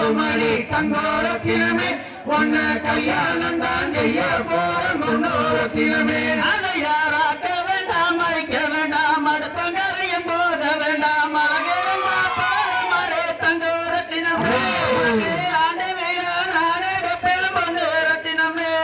போகுமடி தங்கோரத்தினமே உன்ன கல்யாணம் தான் செய்ய போற முன்னோரத்தினமே அதை யாராக்க வேண்டாம் மறிக்க வேண்டாம் அடுத்தங்கரையும் போக வேண்டாம் அழகிருந்தா பாரமரே தங்கோரத்தினமே ஆண்டு வீர நானே வெப்பேன் பொண்ணு ரத்தினமே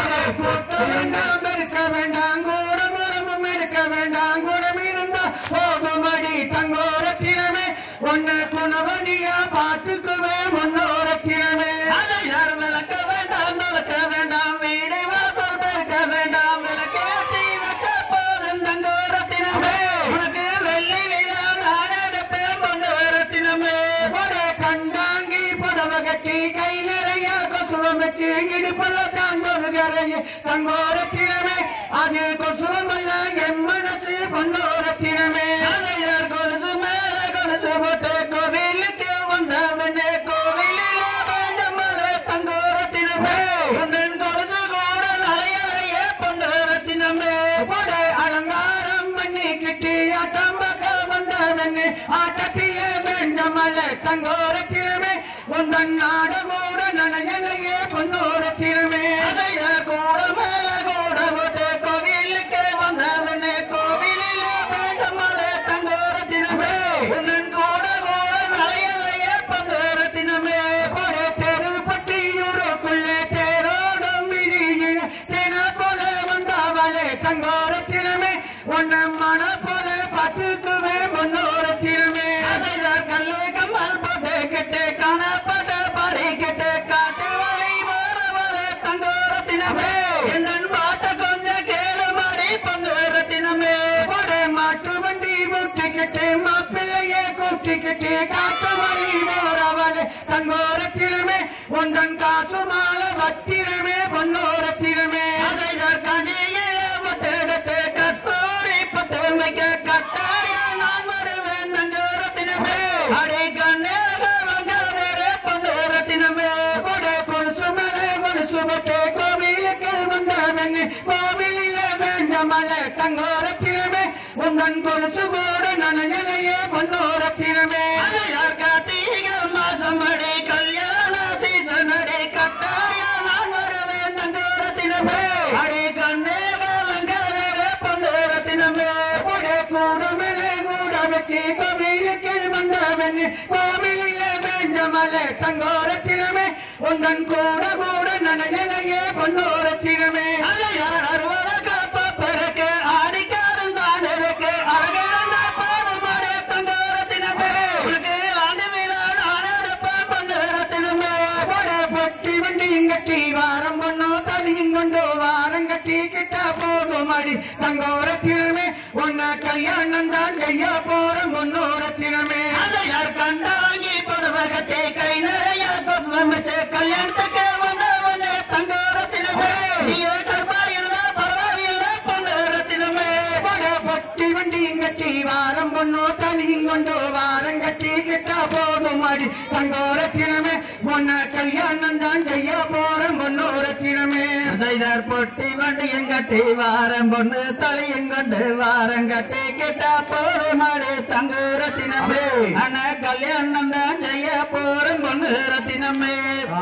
கூட்ட வேண்டாம் இருக்க வேண்டாம் கூட மரமும் இருக்க வேண்டாம் குணம் இருந்தா போகுமடி தங்கோரத்தினமே உன்னை குணவனியா பார்த்துக்குவே முன்னோரத்தினமே அதை யார் விளக்க வேண்டாம் விளக்க வேண்டாம் வீடு வாசல் பெருக்க வேண்டாம் விளக்கேத்தி வச்ச போதும் தங்கோரத்தினமே உனக்கு வெள்ளி வீரா நானே வெப்பேன் பொண்ணு ரத்தினமே ஒரு கண்டாங்கி புடவை கட்டி கை நிறைய கொசுவம் வச்சு இடுப்புல தாங்கொரு கரைய தங்கோரத்தினமே அது கொசுவமல்ல என் மனசு பொன்னோரத்தினமே அதையார் கொலுசு மேல கொலுசு போட்டு கோவிலுக்கு வந்தவனே கோவிலில் வேண்டமலே தங்கோரத்தினமே உன்னன் கொலுசு கூட நலையலைய பொண்ணு ரத்தினமே ஒரு அலங்காரம் பண்ணிக்கிட்டு அத்தம்பக்க வந்தவனே ஆட்டத்திலே வேண்டமல்ல தங்கோரத்தினமே உந்தன் நாடு கூட நனையலையே பொன்னோரத்தினமே அதையார் கூட மேல கூட போட்டு கோவிலுக்கு வந்தவனே கோவிலில் வேண்டமலே தங்கோரத்தினமே உன்னன் கூட கூட நலையலைய பொண்ணு ரத்தினமே ஒரு தெருப்பட்டியூருக்குள்ளே தேரோடும் விதியில் தின போல வந்தவளே தங்கோரத்தினமே உன்னை மன போல பார்த்துக்குவே முன்னோரத்தினமே அதையார் கல்லு கம்மல் போட்டு கெட்டு காணப்பட்ட பறி கெட்டு காட்டு வழி வரவலே தங்கோரத்தினமே என்னன் பாட்ட கொஞ்சம் கேளு மாறி பங்குரத்தினமே ஒரு மாட்டு வண்டி ஊட்டிக்கிட்டு மாப்பிள்ளையே கூட்டிக்கிட்டு காட்டு வழி போறவளே தங்கோரத்தினமே உந்தன் காசு மாலை வட்டினமே பொன்னோரத்தினமே அதையார் கஞ்சியில முத்தெடுத்து கஸ்தூரி பத்து வைக்க கட்டாய நான் வருவேன் தங்கோரத்தினமே அடை கண்ணேக வங்காதே பங்குரத்தினமே ஒரு கொலுசு மேலே கொலுசு போட்டு கோவிலுக்கு வந்தவன் கோவிலில வேண்டமல்ல தங்கோரத்தினமே உந்தன் கொலுசு கூட நனையலையே பொன்னோரத்தினமே அதையார் கார்த்திகை மாசம் அடை கல்யாண சீசன் அடை கட்டாய நான் வருவேன் தங்கோரத்தினமே அடை கண்ணேக வங்காதே பங்குரத்தினமே ஒரு கூட மேலே கூட வச்சு கோவிலுக்கு வந்தவன் கோவிலில வேண்டமல்ல தங்கோரத்தினமே உந்தன் கூட கூட நனையலையே பொன்னோரத்தினமே அதையார் அறுவத காப்ப பிறகு ஆடிக்காரன் தான் இருக்கு அழகான பாதமடை தங்கோரத்தினமே உனக்கு ஆண்டு வீரா நானடப்ப பங்குரத்தினமே ஒரு பொட்டி வண்டியும் கட்டி வாரம் பொண்ணோ தலையும் கொண்டு வாரம் கட்டி கிட்ட போகும் அடி சங்கோரத்தினமே உன்னை கல்யாணம் தான் செய்ய போற முன்னோரத்தினமே அதையார் கண்டாங்கி பருவகத்தை கை நிறைய கொசுவம் வச்சு கல்யாணத்துக்கு வந்தவனே தங்கோரத்தினமே நீ கற்பாயிருந்தா பரவாயில்லை பங்குரத்தினமே ஒரு பொட்டி வண்டியும் கட்டி வாரம் பொண்ணோ தலையும் கொண்டு வாரம் கட்டி கிட்ட போகும் அடி சங்கோரத்தினமே உன்னை கல்யாணம் தான் செய்ய போற முன்னோரத்தினமே அதைதார் பொட்டி வண்டியும் கட்டி வாரம் பொண்ணு தலையும் கொண்டு வாரம் கட்டி கிட்ட போறமாடு தங்கூரத்தினமே ஆனா கல்யாணம் தான் செய்ய போறோம் பொண்ணு ரத்தினமே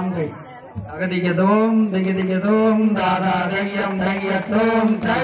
அகதிகதோம் திகதிகதோம் தாதா தையம் தையத்தோம் தை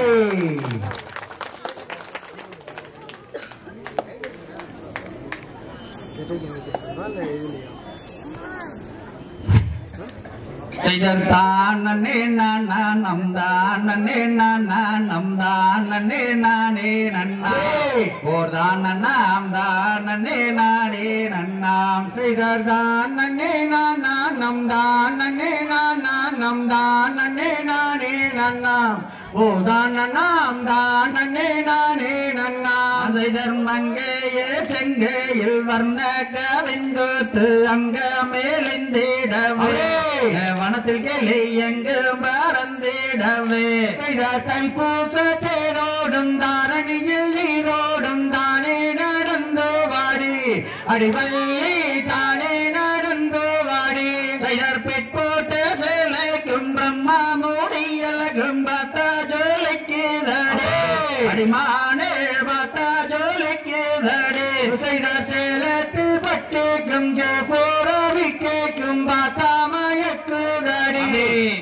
தானே நானா நம் தானே நானா நம் தானே நானே நன்னா ஓர் தானம் தானே நானே நன்னாம் செய்தார் தானே நானா நம் தானே நானா நம் தானே நானே நன்னாம் ஓ தானம் தானே நானே நன்னாம் அதை தர்மங்கேயே செங்கையில் வர்ண கவிங்கோத்து அங்க மேலிந்திடவே வனத்தில் கிளி எங்கு பறந்திடவே செய்தார் தைப்பூச தேரோடும் தாரணியில் நீரோடும் தானே நடந்து வாடி அடிவல்லி தானே நடந்து வாடி பெயர் பெட்போட்ட சேலைக்கும் பிரம்மா மூடியலகும் பார்த்தா ஜோலிக்கு தடே அடிமானே பார்த்தா ஜோலிக்கு தடே செய்தார் சேலத்து பட்டு கஞ்ச போராவி கேட்கும்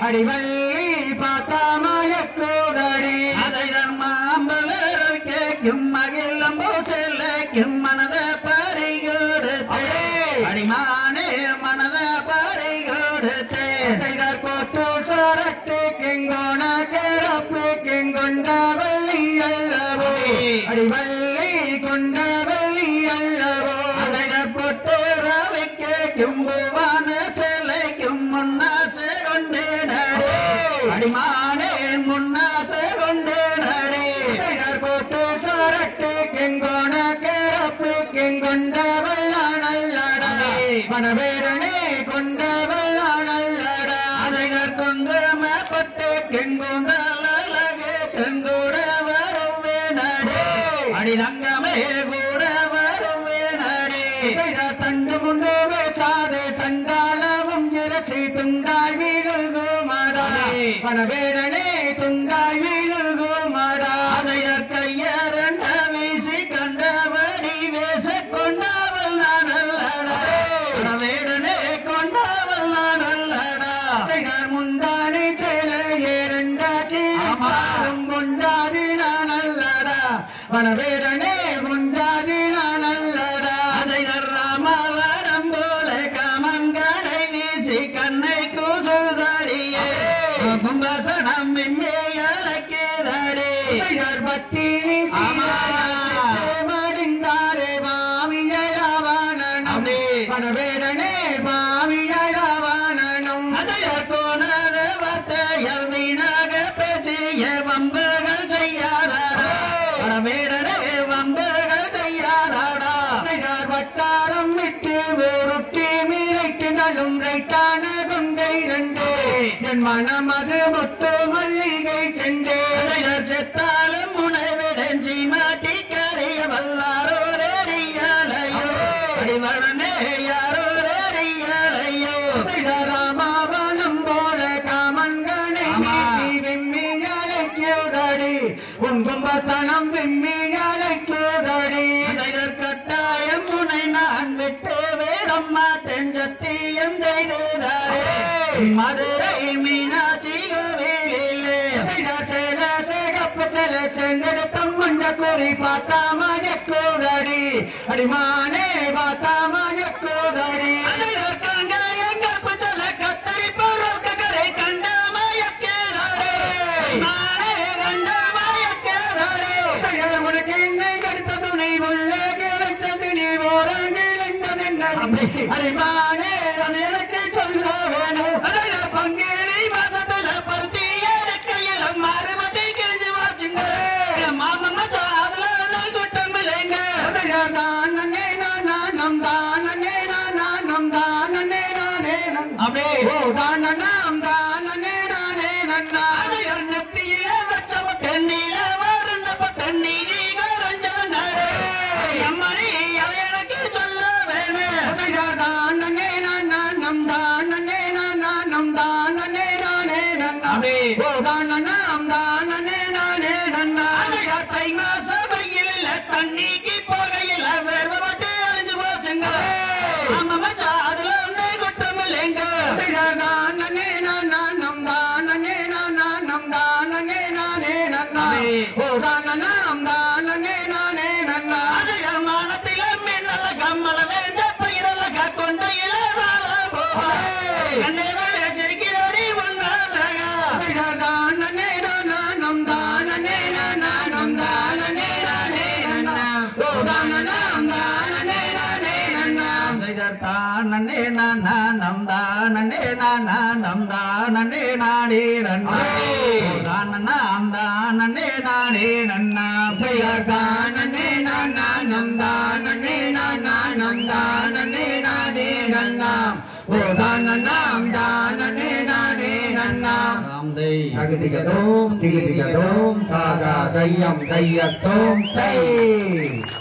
அடிவள்ளி பாத்தாமயக்கூடடி அதை மாம்பலர் கேக்கும் மகிழம் செல்லைக்கும் மனத பறிகொடுத்தே அடிமானே மனத பறிகொடுத்தே செய்தார் போட்டு சரட்டு கெங்கோண கேரப்பு கெங்கொண்ட வள்ளி அல்லவோ அடிவள்ளி கொண்ட வள்ளி அல்லவோ அதைகள் போட்டு ரவிக்கும் பூவான சிலைக்கும் முன்னாசை கொண்டே நடு அடிமானே முன்னாசை கொண்டே நடு செய்தார் போட்டு சரட்டு கெங்கோண கேரப்பு கெங்கொண்ட வல்லானல்லடா மனவேடனே கொண்ட வல்லானல்லடா அதைகள் குங்கும பட்டு கெங்குந்தலகு கெங்குட வருவே நடு அடிரங்கமே கூட வருவே நடு செய்தார் தண்டு முண்டு வேசாது சண்டாலவும் இரசி துண்டாய் வீழுகுமாடா மனவேடனே துண்டாய் வீழுகுமாடா அதையர் கையரண்ட வீசி கண்டபடி வேச கொண்டவள் நான் அல்லடா வேடனே கொண்டவள் நான் அல்லடா செய்தார் முந்தானி சேலையே ரெண்டாக்கி ஆமா. பாரும் கொண்டாதி நான் அல்லடா மனவேடனே கொண்டாதி நான் அல்லடா அதையர் ராமவரம் போல கமங்கடை வீசி கண்ணை கூசுதடியே கும்பசனம் மிம்மையலக்கிறடே செய்தார் பத்தினி ஆமா. மடிந்தாரே பாவியராவானனும் அப்படி. மனவேடனே பாவியராவானனும் அதையர் கோணத வார்த்தையல் வீணாக பேசிய வம்புகள் செய்யாதடா வேடனே வம்புகள் செய்யாதடா செய்தார் வட்டாரம் விட்டு ஊருட்டி மீறைட்டு நலும் ரைட்டான கொண்டை ரெண்டு என் மனம் அது முத்து மல்லிகை சென்றே அதையர் செத்தாலும் முனைவிடஞ்சி மாட்டி கரிய வல்லாரோ ரெறியலையோ அடிவடனே யாரோ ரெறியலையோ ராமாவனம் போல காமன்கனை ஆமா. வீசி விம்மி அழைக்குதடி உன் கும்பத்தனம் விம்மி அழைக்குதடி அதையர் கட்டாயம் முனை நான் விட்டு வேடம் மாட்டேன் சத்தியம் செய்துதாரே மதுரை மீனாட்சி கோவிலிலே சேல சேகப்பு செல செங்கெடுத்தம் மண்ட குறி பாத்தாமயக்கூடடி அடிமானே பாத்தாமயக்கூடடி அதையர் காங்காயம் கற்பு சொல்ல கத்தரி பரோக்கரை கண்டாமயக்கேதாரே நானே கண்டாமயக்கேதாரே செயல் உனக்கு என்னை கடுத்த துணை உள்ளே கிடைத்தது நீ ஓரங்கள் அடிமானே அது எனக்கு சொல்ல வேணும் அதையர் பங்கேறி மாசத்துல பரிசி எடுக்கையில மறுபடி கிழிஞ்சு வாச்சுங்க மாமன் மச்சான் அதுல ஒன்றும் குற்றம் இல்லைங்க தானே நானம் தானே நானம் தானே நானே நன் அப்படியே ஓ தானம் தானே நானே நன்னா அதையர் நெத்தியில வச்சவ தென்னில வருந்தப்ப தண்ணீரி கரஞ்சல நடு அம்மணி அதை எனக்கு சொல்ல வேணும் தானே நானம் தானே நானம் தானே நானே நன்னா அப்படியே ஓ தானம் தானே நானே நன்னா அதையர் தை மாச வெயிலில் தண்ணிக்கு போகையில வேர்வப்பட்டு அழிஞ்சு போச்சுங்க ஆமா மச்சான் அதுல ஒன்றும் குற்றம் இல்லைங்க தானே நானம் தானே நானம் தானே நானே நன்னா ஓ தானம் தானே நானே நன்னா அதையர் மானத்தில மின்னல கம்மல வேண்ட பயிரல கொண்ட இளவால போக கண்ணை விட சிரிக்கிறோடி ஒன்னாலகா தானே நானம் தானே நானம் தானே நானே நன்னா ஓ தானம் தானே நானே நன்னா தானே நானம் தானே நானம் தானே நாடே நன்னா தானம் தானே நாடே நன்னா தானே நானம் தானே நானம் தானே நானே நன்னா ஓ தானம் தானே நானே நன்னா தகுதிகதோம் திகுதிகதோம் தாகா தையம் தையத்தோம் தை